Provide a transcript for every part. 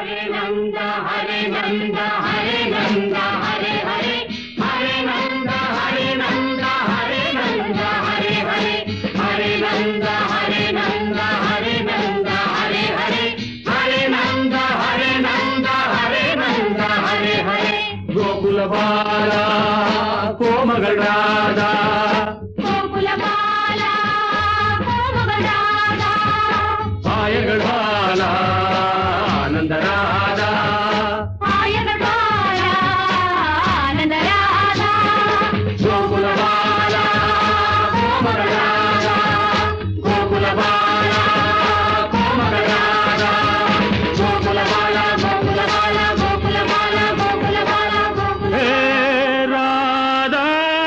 ஹரே நந்த ஹரே நந்த ஹரே நந்த ஹரே ஹரே ஹரே நந்த ஹரே நந்த ஹரே நந்த ஹரே ஹரே ஹரே நந்த ஹரே நந்த ஹரே நந்த ஹரே ஹரே ஹரே நந்த ஹரே நந்த ஹரே நந்த ஹரே ஹரே கோகுல பாலா கோமகள் ராதா கோகுலபாலா கோமகராதா ஆயர்கள் பாலா ஆனந்த ராதா ஆயகபாலா ஆனந்தராதா கோகுல பாலா கோமகள் ராதா கோகுல பாலா கோமகள் ராதா கோகுலபாலா கோகுலபாலா கோகுலபாலா கோகுலபாலா கோகுல ஹே ராதா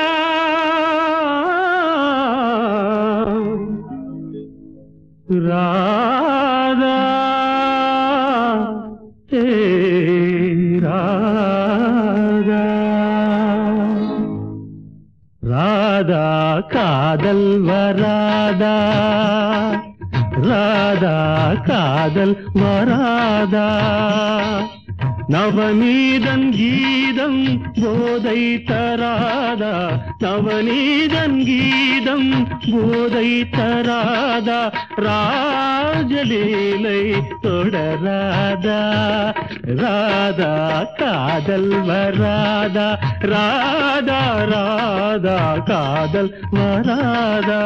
ராதா ஹே ராதா ராதா காதல் வராதா ராதா காதல் வராதா நவநீதன் கீதம் போதை தராதா நவநீதன் கீதம் போதை தராதா ராஜலீலை தொடராதா ராதா காதல் வராதா ராதா ராதா காதல் வராதா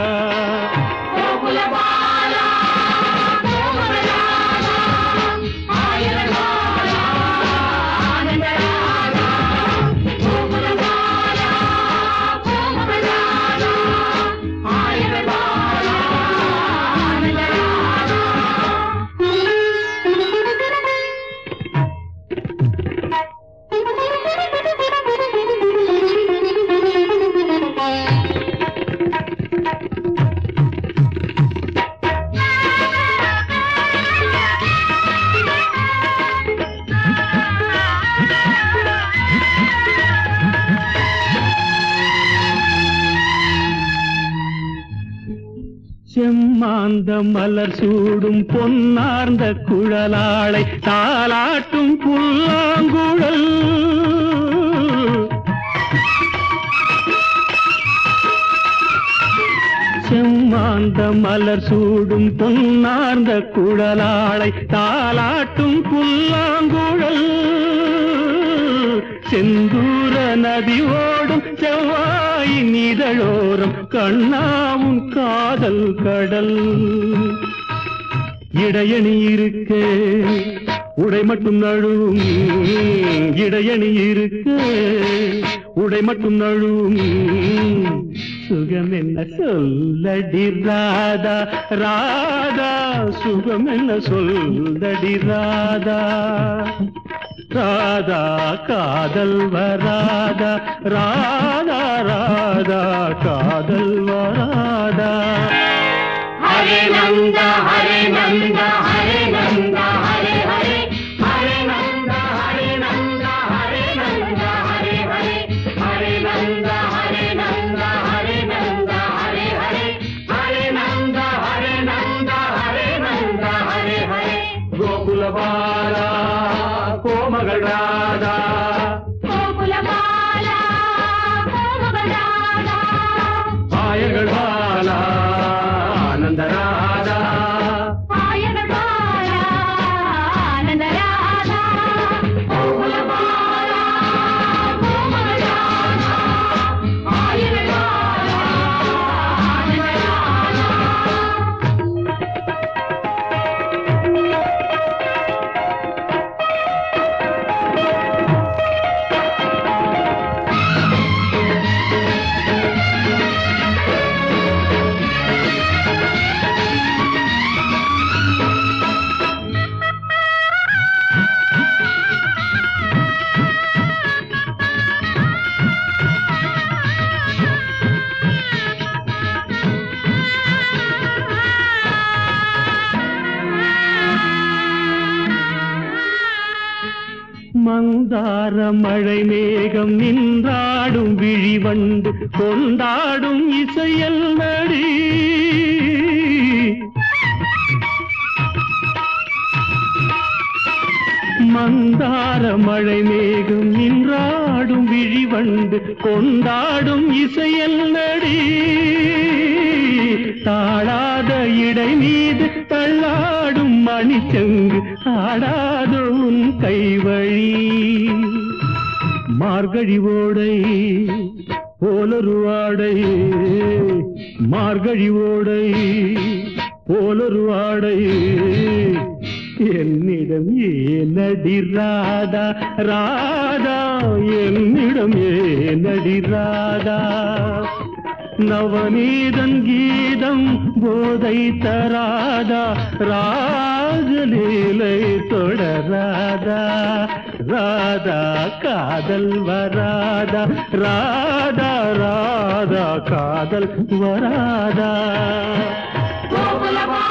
கோகுலபாலா கோமகராதா ஆயகபாலா ஆனந்தராதா கோகுலபாலா கோமகராதா ஆயகபாலா ஆனந்தராதா செம்மாந்த மலர் சூடும் பொன்னார்ந்த குழலாளை தாலாட்டும் புல்லாங்குழல் செம்மாந்த மலர் சூடும் பொன்னார்ந்த குழலாளை தாலாட்டும் புல்லாங்குழல் செந்தூர நதி ஓடும் செவ்வாயின் இதழோரம் கண்ணாவும் காதல் கடல் இடையணி இருக்க உடை மட்டும் நழுவும் இடையணி இருக்க உடை மட்டும் நழுவும் சுகம் என்ன சொல்லடி ராதா ராதா சுகம் என்ன சொல்லடி ராதா ராதா காதல் வராதா ராதா ராதா காதல் வராதா ஹரே நந்த ஹரே நந்த ஹரே நந்த ஹரே ஹரே ஹரே நந்த ஹரே நந்த ஹரே நந்த ஹரே ஹரே ஹரே நந்த ஹரே நந்த ஹரே நந்த ஹரே ஹரே ஹரே நந்த ஹரே நந்த ஹரே நந்த ஹரே ஹரே கோகுல பாலா கோமகள் ராதா கோகுலபாலா கோமகராதா ஆயர்கள் பாலா ஆனந்த ராதா ஆயகபாலா ஆனந்தராதா கோகுலபாலா கோமகராதா ஆயகபாலா ஆனந்தராதா மந்தார மழை மேகம் நின்றாடும் விழிவண்டு கொண்டாடும் இசையல் நடி மந்தார மழை மேகம் நின்றாடும் விழிவண்டு கொண்டாடும் இசையல் நடி தாழாத இடை மீது தள்ளாடும் மணிச்சங்கு ஆடாத உன் கைவழி மார்கழி ஓடை போலொரு ஆடை மார்கழி ஓடை போலொரு ஆடை என்னிடம் ஏனடி ராதா ராதா என்னிடம் ஏனடி ராதா நவநீதன் கீதம் போதை தராதா ராஜலீலை தொடராதா ராதா காதல் வராதா ராதா ராதா காதல் வராதா கோகுலமா